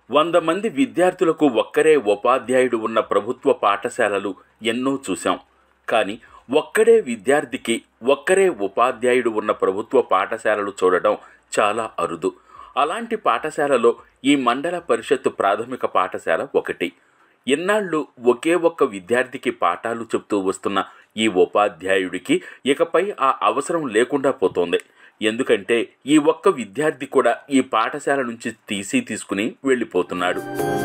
వంద మంది విద్యార్థులకు ఒక్కరే ఉపాధ్యాయుడు ఉన్న ప్రభుత్వ పాఠశాలలు ఎన్నో చూశాం కానీ ఒక్కడే విద్యార్థికి ఒక్కరే ఉపాధ్యాయుడు ఉన్న ప్రభుత్వ పాఠశాలలు చూడడం చాలా అరుదు అలాంటి పాఠశాలలో ఈ మండల పరిషత్తు ప్రాథమిక పాఠశాల ఒకటి ఇన్నాళ్ళు ఒకే ఒక్క విద్యార్థికి పాఠాలు చెప్తూ వస్తున్న ఈ ఉపాధ్యాయుడికి ఇకపై ఆ అవసరం లేకుండా పోతోంది ఎందుకంటే ఈ ఒక్క విద్యార్థి కూడా ఈ పాఠశాల నుంచి తీసి తీసుకుని వెళ్ళిపోతున్నాడు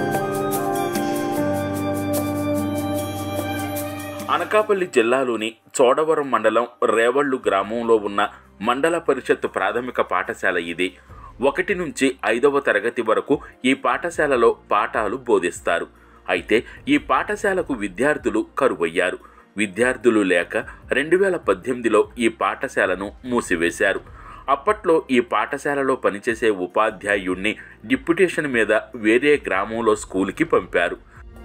అనకాపల్లి జిల్లాలోని చోడవరం మండలం రేవళ్ళు గ్రామంలో ఉన్న మండల పరిషత్ ప్రాథమిక పాఠశాల ఇది ఒకటి నుంచి ఐదవ తరగతి వరకు ఈ పాఠశాలలో పాఠాలు బోధిస్తారు అయితే ఈ పాఠశాలకు విద్యార్థులు కరువయ్యారు విద్యార్థులు లేక రెండు వేల పద్దెనిమిదిలో ఈ పాఠశాలను మూసివేశారు అప్పట్లో ఈ పాఠశాలలో పనిచేసే ఉపాధ్యాయుణ్ణి డిప్యుటేషన్ మీద వేరే గ్రామంలో స్కూల్కి పంపారు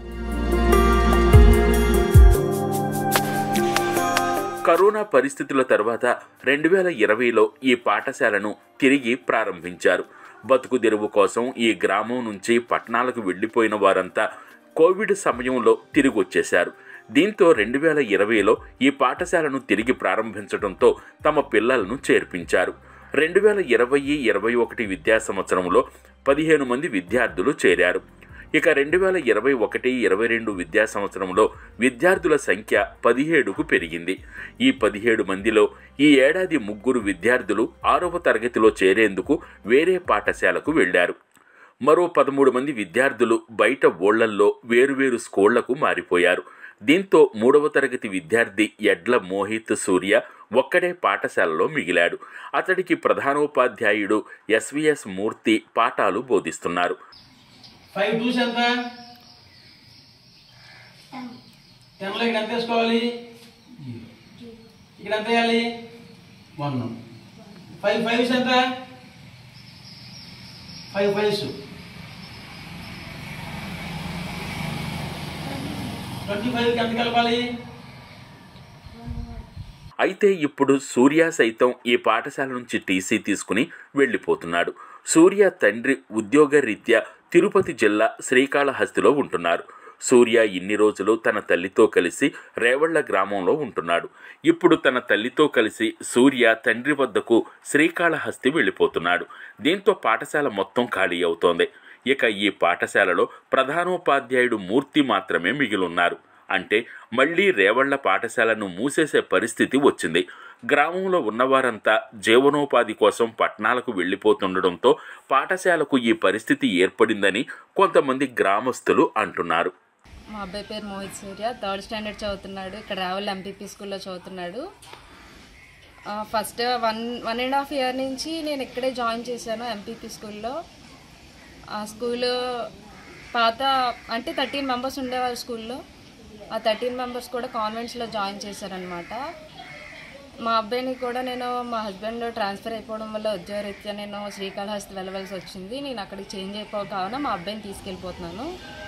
కరోనా పరిస్థితుల తర్వాత రెండు వేల ఇరవైలో ఈ పాఠశాలను తిరిగి ప్రారంభించారు బతుకు తెరువు కోసం ఈ గ్రామం నుంచి పట్టణాలకు వెళ్ళిపోయిన వారంతా కోవిడ్ సమయంలో తిరిగి వచ్చేశారు దీంతో రెండు వేల ఇరవైలో ఈ పాఠశాలను తిరిగి ప్రారంభించడంతో తమ పిల్లలను చేర్పించారు రెండు వేల ఇరవై ఇరవై ఒకటి విద్యా సంవత్సరంలో పదిహేను మంది విద్యార్థులు చేరారు ఇక రెండు వేల ఇరవై ఒకటి ఇరవై రెండు విద్యా సంవత్సరంలో విద్యార్థుల సంఖ్య పదిహేడుకు పెరిగింది ఈ పదిహేడు మందిలో ఈ ఏడాది ముగ్గురు విద్యార్థులు ఆరవ తరగతిలో చేరేందుకు వేరే పాఠశాలకు వెళ్లారు మరో పదమూడు మంది విద్యార్థులు బయట ఓళ్లల్లో వేరువేరు స్కూళ్లకు మారిపోయారు దీంతో మూడవ తరగతి విద్యార్థి ఎడ్ల మోహిత్ సూర్య ఒక్కడే పాఠశాలలో మిగిలాడు అతడికి ప్రధానోపాధ్యాయుడు ఎస్విఎస్ మూర్తి పాఠాలు బోధిస్తున్నారు ఫైవ్ టూస్ ఎంత టెన్లో ఇక్కడ ఎంత వేసుకోవాలి ఇక్కడ ఎంత వేయాలి వన్ ఫైవ్ ఫైవ్స్ ఎంత ఫైవ్ ఫైవ్స్ ట్వంటీ ఫైవ్కి ఎంత కలపాలి అయితే ఇప్పుడు సూర్య సైతం ఈ పాఠశాల నుంచి టీసీ తీసుకుని వెళ్ళిపోతున్నాడు సూర్య తండ్రి ఉద్యోగరీత్యా తిరుపతి జిల్లా శ్రీకాళహస్తిలో ఉంటున్నారు సూర్య ఇన్ని రోజులు తన తల్లితో కలిసి రేవళ్ల గ్రామంలో ఉంటున్నాడు ఇప్పుడు తన తల్లితో కలిసి సూర్య తండ్రి వద్దకు శ్రీకాళహస్తి వెళ్ళిపోతున్నాడు దీంతో పాఠశాల మొత్తం ఖాళీ అవుతోంది ఇక ఈ పాఠశాలలో ప్రధానోపాధ్యాయుడు మూర్తి మాత్రమే మిగిలున్నారు అంటే మళ్లీ రేవళ్ల పాఠశాలను మూసేసే పరిస్థితి వచ్చింది గ్రామంలో ఉన్నవారంతా జీవనోపాధి కోసం పట్టణాలకు వెళ్ళిపోతుండడంతో పాఠశాలకు ఈ పరిస్థితి ఏర్పడిందని కొంతమంది గ్రామస్తులు అంటున్నారు మా అబ్బాయి పేరు మోహిత్ సూర్య థర్డ్ స్టాండర్డ్ చదువుతున్నాడు ఇక్కడ రావుల ఎంపీపీ స్కూల్లో చదువుతున్నాడు ఆ, first one one and half year నుంచి నేను ఇక్కడే జాయిన్ చేశాను ఎంపీపీ స్కూల్లో ఆ స్కూల్ పాత అంటే థర్టీన్ మెంబర్స్ ఉండేవారు స్కూల్లో ఆ థర్టీన్ మెంబర్స్ కూడా కాన్వెంట్స్లో జాయిన్ చేశారనమాట మా అబ్బాయిని కూడా నేను మా హస్బెండ్ ట్రాన్స్ఫర్ అయిపోవడం వల్ల ఉద్యోగరీత్యా నేను శ్రీకాళహస్తి వెళ్ళవలసి వచ్చింది నేను అక్కడికి చేంజ్ అయిపో కావున మా అబ్బాయిని తీసుకెళ్ళిపోతున్నాను